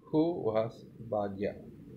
Who was Bhagya?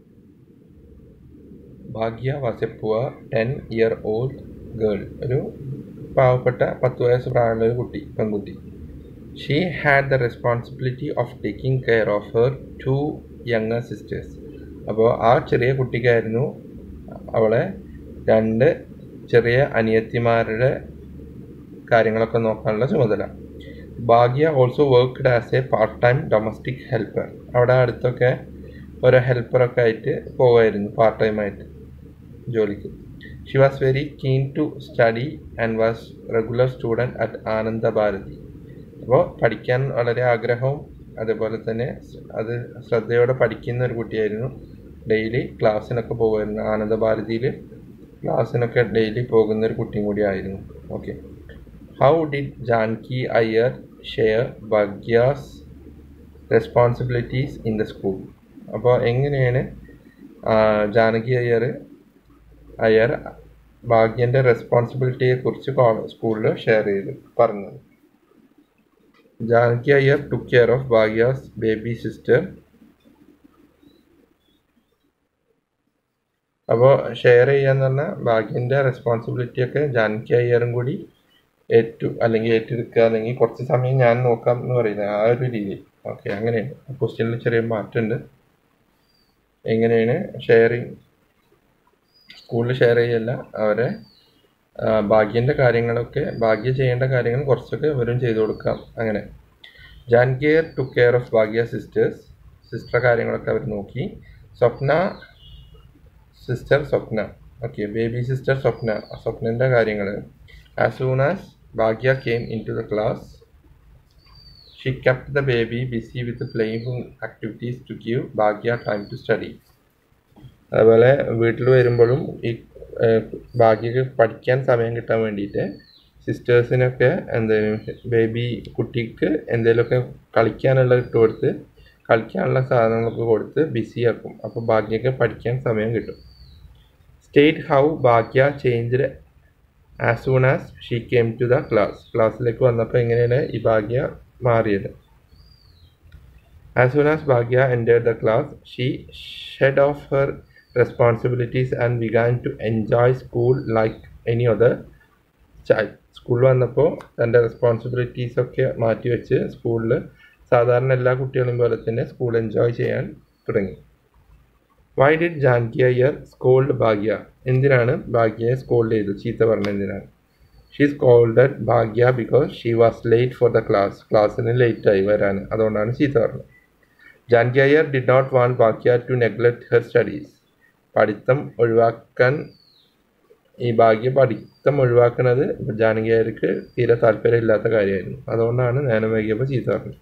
Bhagya was a poor ten year old girl ഒരു പാവപ്പെട്ട പത്ത് വയസ്സ് പ്രായമുള്ള ഒരു കുട്ടി പെൺകുട്ടി she had the responsibility of taking care of her two younger sisters അപ്പോൾ ആ ചെറിയ കുട്ടിക്കായിരുന്നു അവളെ രണ്ട് ചെറിയ അനിയത്തിമാരുടെ കാര്യങ്ങളൊക്കെ നോക്കാനുള്ള ചുമതല Bhagya also worked as a part time domestic helper അവിടെ അടുത്തൊക്കെ ഒരു ഹെൽപ്പറൊക്കെ ആയിട്ട് പോകുമായിരുന്നു പാർട്ട് ടൈമായിട്ട് ജോലിക്ക് she was very keen to study and was regular student at Ananda Bharati അപ്പോൾ പഠിക്കാൻ വളരെ ആഗ്രഹവും അതേപോലെ തന്നെ അത് ശ്രദ്ധയോടെ പഠിക്കുന്ന ഒരു കുട്ടിയായിരുന്നു ഡെയിലി ക്ലാസ്സിനൊക്കെ പോകുമായിരുന്നു ആനന്ദ ഭാരതിയിൽ ക്ലാസ്സിനൊക്കെ ഡെയിലി പോകുന്ന ഒരു കുട്ടിയും കൂടി ആയിരുന്നു okay how did Janki Iyer share Bhagya's responsibilities in the school അപ്പോൾ എങ്ങനെയാണ് ജാനകി അയ്യർ അയ്യർ ഭാഗ്യൻ്റെ റെസ്പോൺസിബിലിറ്റിയെ കുറിച്ച് സ്കൂളിൽ ഷെയർ ചെയ്ത് പറഞ്ഞത് Janaki Iyer took care of Bhagya's baby sister അപ്പോൾ ഷെയർ ചെയ്യാന്ന് പറഞ്ഞാൽ ഭാഗ്യൻ്റെ റെസ്പോൺസിബിലിറ്റിയൊക്കെ ജാനകി അയ്യറും കൂടി ഏറ്റു അല്ലെങ്കിൽ ഏറ്റെടുക്കുക അല്ലെങ്കിൽ കുറച്ച് സമയം ഞാൻ നോക്കാം എന്ന് പറയുന്നത് ആ ഒരു രീതി ഓക്കെ അങ്ങനെയാണ് ക്വസ്റ്റ്യനിൽ ചെറിയ മാറ്റമുണ്ട് എങ്ങനെയാണ് ഷെയറിങ് സ്കൂളിൽ ഷെയർ ചെയ്യല്ല അവരെ ഭാഗ്യൻ്റെ കാര്യങ്ങളൊക്കെ ഭാഗ്യ ചെയ്യേണ്ട കാര്യങ്ങൾ കുറച്ചൊക്കെ ഇവരും ചെയ്തു കൊടുക്കാം അങ്ങനെ Janki Iyer took care of Bhagya sisters sister കാര്യങ്ങളൊക്കെ അവർ നോക്കി Swapna sister Swapna okay baby sister Swapna സ്വപ്നൻ്റെ കാര്യങ്ങൾ as soon as Bhagya came in to the class she kept the baby busy with playing activities to give Bhagya time to study അതുപോലെ വീട്ടിൽ വരുമ്പോഴും ഈ ഭാഗ്യക്ക് പഠിക്കാൻ സമയം കിട്ടാൻ വേണ്ടിയിട്ട് സിസ്റ്റേഴ്സിനൊക്കെ എന്തെങ്കിലും ബേബി കുട്ടിക്ക് എന്തെങ്കിലുമൊക്കെ കളിക്കാനുള്ള ഇട്ട് കൊടുത്ത് കളിക്കാനുള്ള സാധനങ്ങളൊക്കെ കൊടുത്ത് ബിസി ആക്കും അപ്പോൾ ഭാഗ്യക്ക് പഠിക്കാൻ സമയം കിട്ടും state how Bhagya changed as soon as she came to the class ക്ലാസ്സിലേക്ക് വന്നപ്പോൾ എങ്ങനെയാണ് ഈ ഭാഗ്യ മാറിയത് as soon as Bhagya entered the class she shed off her responsibilities and began to enjoy school like any other child സ്കൂളിൽ വന്നപ്പോൾ തൻ്റെ റെസ്പോൺസിബിലിറ്റീസൊക്കെ മാറ്റിവെച്ച് സ്കൂളിൽ സാധാരണ എല്ലാ കുട്ടികളും പോലെ തന്നെ സ്കൂൾ എൻജോയ് ചെയ്യാൻ തുടങ്ങി why did Janki Iyer scold Bhagya എന്തിനാണ് ഭാഗ്യയെ സ്കോൾഡ് ചെയ്തു ചീത്ത പറഞ്ഞ എന്തിനാണ് she scolded Bhagya because she was late for the class ക്ലാസ്സിന് ലേറ്റായി വരാൻ അതുകൊണ്ടാണ് ചീത്ത പറഞ്ഞത് Janki Iyer did not want Bhagya to neglect her studies പഠിത്തം ഒഴിവാക്കാൻ ഈ ഭാഗ്യ പഠിത്തം ഒഴിവാക്കുന്നത് ജാനകി അയ്യർക്ക് തീരെ താല്പര്യമില്ലാത്ത കാര്യമായിരുന്നു അതുകൊണ്ടാണ് നേരം വൈകിയപ്പോൾ ചീത്ത പറഞ്ഞത്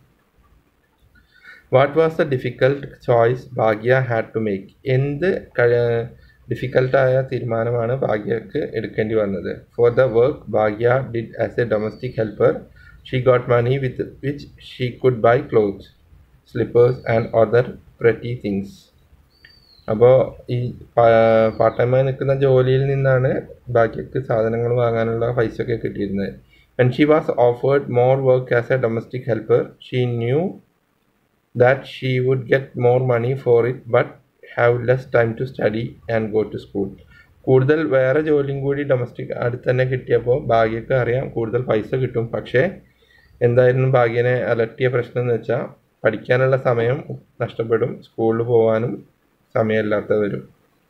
what was the difficult choice Bhagya had to make എന്ത് ഡിഫിക്കൽട്ടായ തീരുമാനമാണ് ഭാഗ്യക്ക് എടുക്കേണ്ടി വന്നത് for the work Bhagya did as a domestic helper she got money with which she could buy clothes slippers and other pretty things അപ്പോൾ ഈ പാർട്ട് ടൈമായി നിൽക്കുന്ന ജോലിയിൽ നിന്നാണ് ഭാഗ്യക്ക് സാധനങ്ങൾ വാങ്ങാനുള്ള പൈസയൊക്കെ കിട്ടിയിരുന്നത് when she was offered more work as a domestic helper she knew that she would get more money for it but have less time to study and go to school കൂടുതൽ വേറെ ജോലിയും കൂടി ഡൊമസ്റ്റിക് അടുത്ത് തന്നെ കിട്ടിയപ്പോൾ ഭാഗ്യക്ക് അറിയാം കൂടുതൽ പൈസ കിട്ടും പക്ഷേ എന്തായിരുന്നു ഭാഗ്യനെ അലട്ടിയ പ്രശ്നം എന്ന് വെച്ചാൽ പഠിക്കാനുള്ള സമയം നഷ്ടപ്പെടും സ്കൂളിൽ പോകാനും സമയമില്ലാത്ത വരും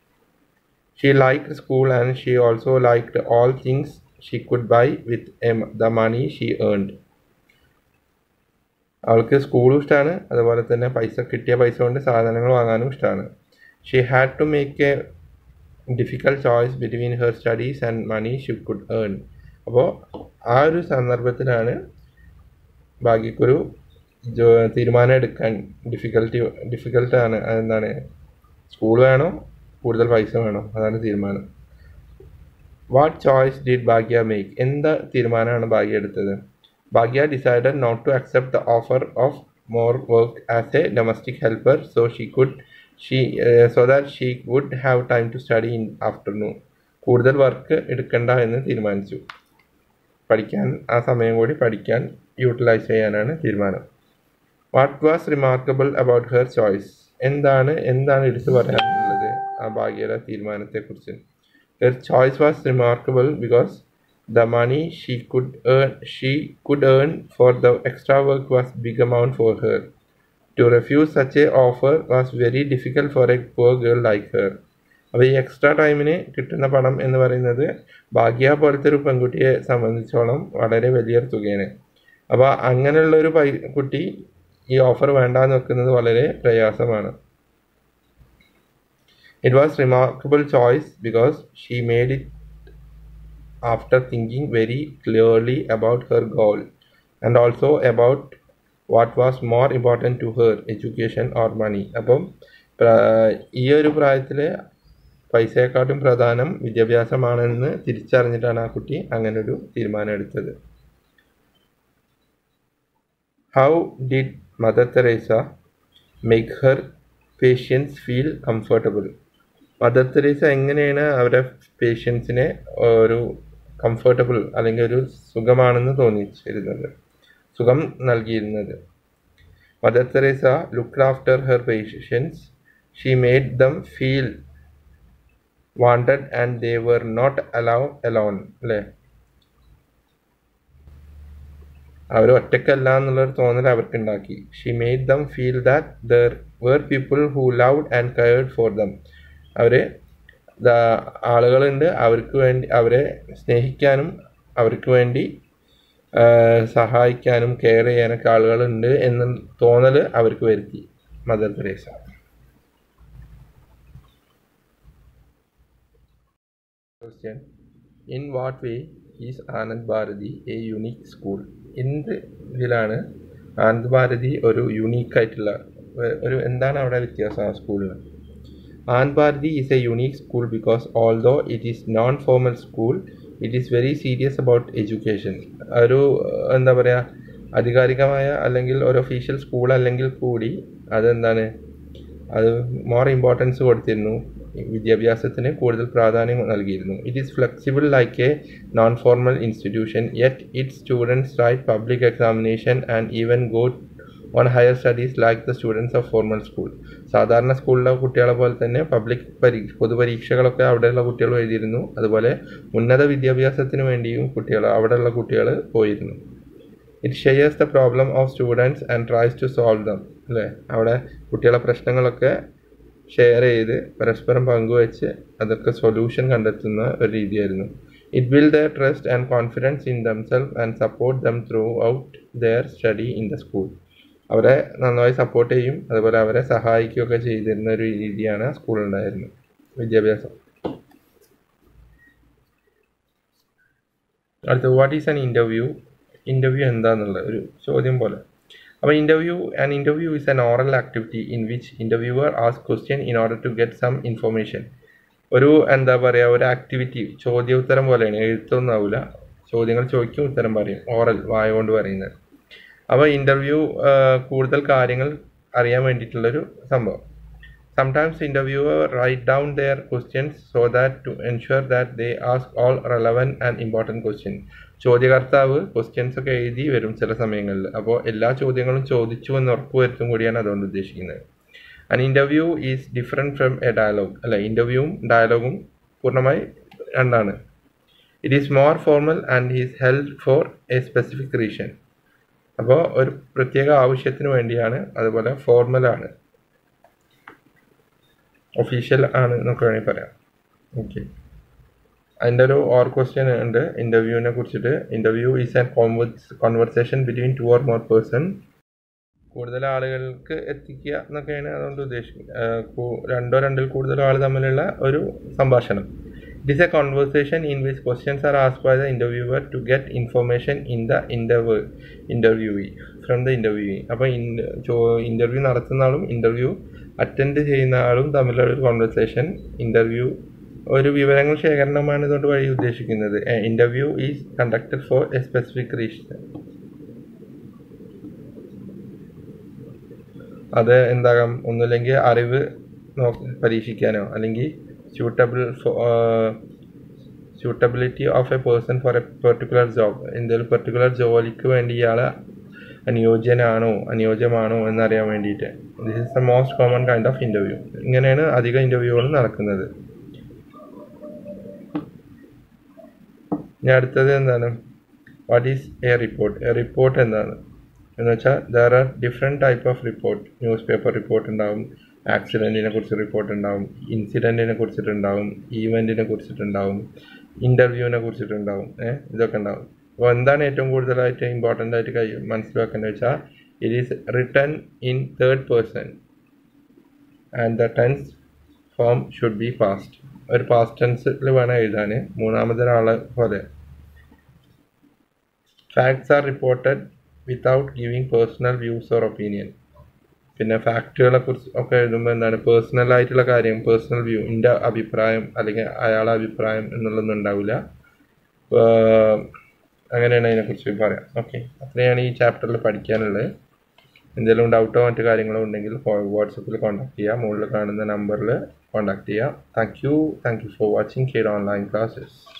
she like school and she also liked all things she could buy with the money she earned അവൾക്ക് സ്കൂളും ഇഷ്ടമാണ് അതുപോലെ തന്നെ പൈസ കിട്ടിയ പൈസ കൊണ്ട് സാധനങ്ങൾ വാങ്ങാനും ഇഷ്ടമാണ് she had to make a difficult choice between her studies and money she could earn അപ്പോൾ ആ ഒരു സന്ദർഭത്തിലാണ് ഭാഗ്യക്കൊരു ജോ തീരുമാനം എടുക്കാൻ ഡിഫിക്കൽട്ടി ഡിഫിക്കൽട്ടാണ് എന്താണ് സ്കൂൾ വേണോ കൂടുതൽ പൈസ വേണോ അതാണ് തീരുമാനം what choice did Bhagya make എന്താ തീരുമാനമാണ് ഭാഗ്യ എടുത്തത് Bhagya decided not to accept the offer of more work as a domestic helper so she could she uh, so that she would have time to study in afternoon കൂടുതൽ work എടുക്കണ്ട എന്ന് തീരുമാനിച്ചു പഠിക്കാൻ ആ സമയം കൂടി പഠിക്കാൻ യൂട്ടിലൈസ് ചെയ്യാനാണ് തീരുമാനം what was remarkable about her choice എന്താണ് എന്താണ് എടുത്തു പറയാനുള്ളത് ആ ഭാഗ്യയുടെ തീരുമാനത്തെക്കുറിച്ച് her choice was remarkable because the money she could earn she could earn for the extra work was big amount for her to refuse such a offer was very difficult for a poor girl like her അപ്പോൾ ഈ extra ടൈമിന് കിട്ടുന്ന പണം എന്ന് പറയുന്നത് ഭാഗ്യ പോലത്തെ ഒരു പെൺകുട്ടിയെ സംബന്ധിച്ചോളം വളരെ വലിയൊരു തുകയാണ് അപ്പോൾ അങ്ങനെയുള്ള ഒരു പൈ കുട്ടി ഈ ഓഫർ വേണ്ടാന്ന് വെക്കുന്നത് വളരെ പ്രയാസമാണ് it was remarkable choice because she made it after thinking very clearly about her goal and also about what was more important to her education or money അപ്പം പ്ര- ഈ ഒരു പ്രായത്തിൽ പൈസയെക്കാട്ടും പ്രധാനം വിദ്യാഭ്യാസമാണെന്ന് തിരിച്ചറിഞ്ഞിട്ടാണ് ആ കുട്ടി അങ്ങനെ ഒരു തീരുമാനം എടുത്തത് how did Mother Teresa make her patients feel comfortable Mother Teresa എങ്ങനെയാണ് അവരുടെ പേഷ്യൻസിനെ ഒരു കംഫർട്ടബിൾ അല്ലെങ്കിൽ ഒരു സുഖമാണെന്ന് തോന്നിച്ചിരുന്നത് സുഖം നൽകിയിരുന്നത് Mother Teresa look after her patients she made them feel wanted and they were not allow alone അല്ലേ അവർ ഒറ്റക്കല്ല എന്നുള്ളൊരു തോന്നൽ അവർക്ക് ഉണ്ടാക്കി she made them feel that there were people who loved and cared for them അവർ ആളുകളുണ്ട് അവർക്ക് വേണ്ടി അവരെ സ്നേഹിക്കാനും അവർക്ക് വേണ്ടി ആ, സഹായിക്കാനും കെയർ ചെയ്യാനൊക്കെ ആളുകളുണ്ട് എന്ന തോന്നൽ അവർക്ക് വരുത്തി Mother Teresa Question. In what way is Anand Bharati a unique school എന്ത് ഇതിലാണ് ആനന്ദ് ഭാരതി ഒരു യുണീക്ക് ആയിട്ടുള്ള ഒ- ഒരു എന്താണ് അവിടെ വ്യത്യാസം ആ സ്കൂളിൽ Anand Bharati is a unique school because although it is non formal school it is very serious about education ഒരു ഏഹ്, എന്താ പറയുക ആധികാരികമായ അല്ലെങ്കിൽ ഒരു ഒഫീഷ്യൽ സ്കൂൾ അല്ലെങ്കിൽ കൂടി അതെന്താണ് അത് മോർ ഇമ്പോർട്ടൻസ് കൊടുത്തിരുന്നു വിദ്യാഭ്യാസത്തിന് കൂടുതൽ പ്രാധാന്യം നൽകിയിരുന്നു it is flexible like a non formal institution yet it students write public examination and even go on higher studies like the students of formal school സാധാരണ സ്കൂളിലെ കുട്ടികളെ പോലെ തന്നെ പബ്ലിക് പരീ പൊതുപരീക്ഷകളൊക്കെ അവിടെയുള്ള കുട്ടികൾ എഴുതിയിരുന്നു അതുപോലെ ഉന്നത വിദ്യാഭ്യാസത്തിന് വേണ്ടിയും കുട്ടികൾ അവിടെയുള്ള കുട്ടികൾ പോയിരുന്നു it shares the problem of students and tries to solve them അല്ലേ അവിടെ കുട്ടികളെ പ്രശ്നങ്ങളൊക്കെ ഷെയർ ചെയ്ത് പരസ്പരം പങ്കുവെച്ച് അതൊക്കെ സൊല്യൂഷൻ കണ്ടെത്തുന്ന ഒരു രീതിയായിരുന്നു it build their trust and confidence in themself and support them throughout their study in the school അവരെ നന്നായി സപ്പോർട്ട് ചെയ്യും അതുപോലെ അവരെ സഹായിക്കുകയൊക്കെ ചെയ്തിരുന്ന ഒരു രീതിയാണ് സ്കൂളുണ്ടായിരുന്നത് വിദ്യാഭ്യാസം അടുത്ത what is an interview interview എന്താണെന്നുള്ള ഒരു ചോദ്യം പോലെ അപ്പോൾ interview an interview is an oral activity in which interviewer ആസ് question in order to get some information ഒരു എന്താ പറയുക ഒരു ആക്ടിവിറ്റി ചോദ്യോത്തരം പോലെയാണ് എഴുത്തൊന്നും ആവില്ല ചോദ്യങ്ങൾ ചോദിക്കും ഉത്തരം പറയും ഓറൽ വായ കൊണ്ട് പറയുന്നത് അപ്പോൾ ഇൻ്റർവ്യൂ കൂടുതൽ കാര്യങ്ങൾ അറിയാൻ വേണ്ടിയിട്ടുള്ളൊരു സംഭവം Sometimes interviewer write down their questions so that to ensure that they ask all relevant and important questions. ചോദ്യകർത്താവ് ക്വസ്റ്റ്യൻസ് ഒക്കെ എഴുതി വരും ചില സമയങ്ങളിൽ അപ്പോൾ എല്ലാ ചോദ്യങ്ങളും ചോദിച്ചു എന്ന് ഉറപ്പുവരുത്തും കൂടിയാണ് അതുകൊണ്ട് ഉദ്ദേശിക്കുന്നത് an interview is different from a dialogue അല്ല ഇൻ്റർവ്യൂവും ഡയലോഗും പൂർണ്ണമായി രണ്ടാണ് it is more formal and is held for a specific reason അപ്പോൾ ഒരു പ്രത്യേക ആവശ്യത്തിന് വേണ്ടിയാണ് അതുപോലെ ഫോർമലാണ് ഒഫീഷ്യൽ ആണ് എന്നൊക്കെ വേണമെങ്കിൽ പറയാം ഓക്കെ അതിൻ്റെ ഒരു ഓർ ക്വസ്റ്റ്യൻ ഉണ്ട് ഇൻ്റർവ്യൂവിനെ കുറിച്ചിട്ട് interview is an conversation between two or more person കൂടുതൽ ആളുകൾക്ക് എത്തിക്കുക എന്നൊക്കെയാണ് അതുകൊണ്ട് ഉദ്ദേശിക്കുന്നത് രണ്ടോ രണ്ടിൽ കൂടുതൽ ആൾ തമ്മിലുള്ള ഒരു സംഭാഷണം it is a conversation in which questions are ask by the interviewer to get information in the interview interviewee from the interviewee അപ്പോൾ ഇൻ്റർവ്യൂ നടത്തുന്ന ആളും ഇൻ്റർവ്യൂ അറ്റൻഡ് ചെയ്യുന്ന ആളും തമ്മിലുള്ള ഒരു കോൺവെർസേഷൻ ഇൻ്റർവ്യൂ ഒരു വിവരങ്ങൾ ശേഖരണമാണ് ഇതുകൊണ്ട് വഴി ഉദ്ദേശിക്കുന്നത് interview is conducted for a specific reason അത് എന്താകാം ഒന്നുമില്ലെങ്കിൽ അറിവ് നോക്ക പരീക്ഷിക്കാനോ അല്ലെങ്കിൽ suitable suitability of a person for a particular job എന്തെങ്കിലും പെർട്ടിക്കുലർ ജോലിക്ക് വേണ്ടി ഇയാളെ അനുയോജ്യനാണോ അനുയോജ്യമാണോ എന്നറിയാൻ വേണ്ടിയിട്ട് this is the most common kind of interview ഇങ്ങനെയാണ് അധിക ഇൻ്റർവ്യൂകളും നടക്കുന്നത് ഇനി അടുത്തത് എന്താണ് what is a report a report എന്താണ് എന്ന് വെച്ചാൽ there are different type of report newspaper report ഉണ്ടാവും ആക്സിഡൻറ്റിനെ കുറിച്ച് റിപ്പോർട്ട് ഉണ്ടാവും ഇൻസിഡൻറ്റിനെ കുറിച്ചിട്ടുണ്ടാവും ഈവൻറ്റിനെ കുറിച്ചിട്ടുണ്ടാവും ഇൻ്റർവ്യൂവിനെ കുറിച്ചിട്ടുണ്ടാവും ഏഹ് ഇതൊക്കെ ഉണ്ടാവും അപ്പോൾ എന്താണ് ഏറ്റവും കൂടുതലായിട്ട് ഇമ്പോർട്ടൻ്റ് ആയിട്ട് കൈ മനസ്സിലാക്കേണ്ടത് വെച്ചാൽ it is written in third person and the tense form should be past ഒരു പാസ്റ്റ് ടെൻസിൽ വേണം എഴുതാൻ മൂന്നാമതൊരാളെ പോലെ facts are reported without giving personal views or opinion പിന്നെ ഫാക്റ്റുകളെ കുറിച്ച് ഒക്കെ എഴുതുമ്പോൾ എന്താണ് പേഴ്സണൽ ആയിട്ടുള്ള കാര്യം പേഴ്സണൽ വ്യൂ എൻ്റെ അഭിപ്രായം അല്ലെങ്കിൽ അയാളെ അഭിപ്രായം എന്നുള്ളതൊന്നും ഉണ്ടാവില്ല അങ്ങനെയാണ് അതിനെക്കുറിച്ച് പറയാം ഓക്കെ അത്രയാണ് ഈ ചാപ്റ്ററിൽ പഠിക്കാനുള്ളത് എന്തെങ്കിലും ഡൗട്ടോ മറ്റു കാര്യങ്ങളോ ഉണ്ടെങ്കിൽ വാട്സപ്പിൽ കോൺടാക്ട് ചെയ്യുക മുകളിൽ കാണുന്ന നമ്പറിൽ കോൺടാക്ട് ചെയ്യുക thank you thank you for watching Care Online classes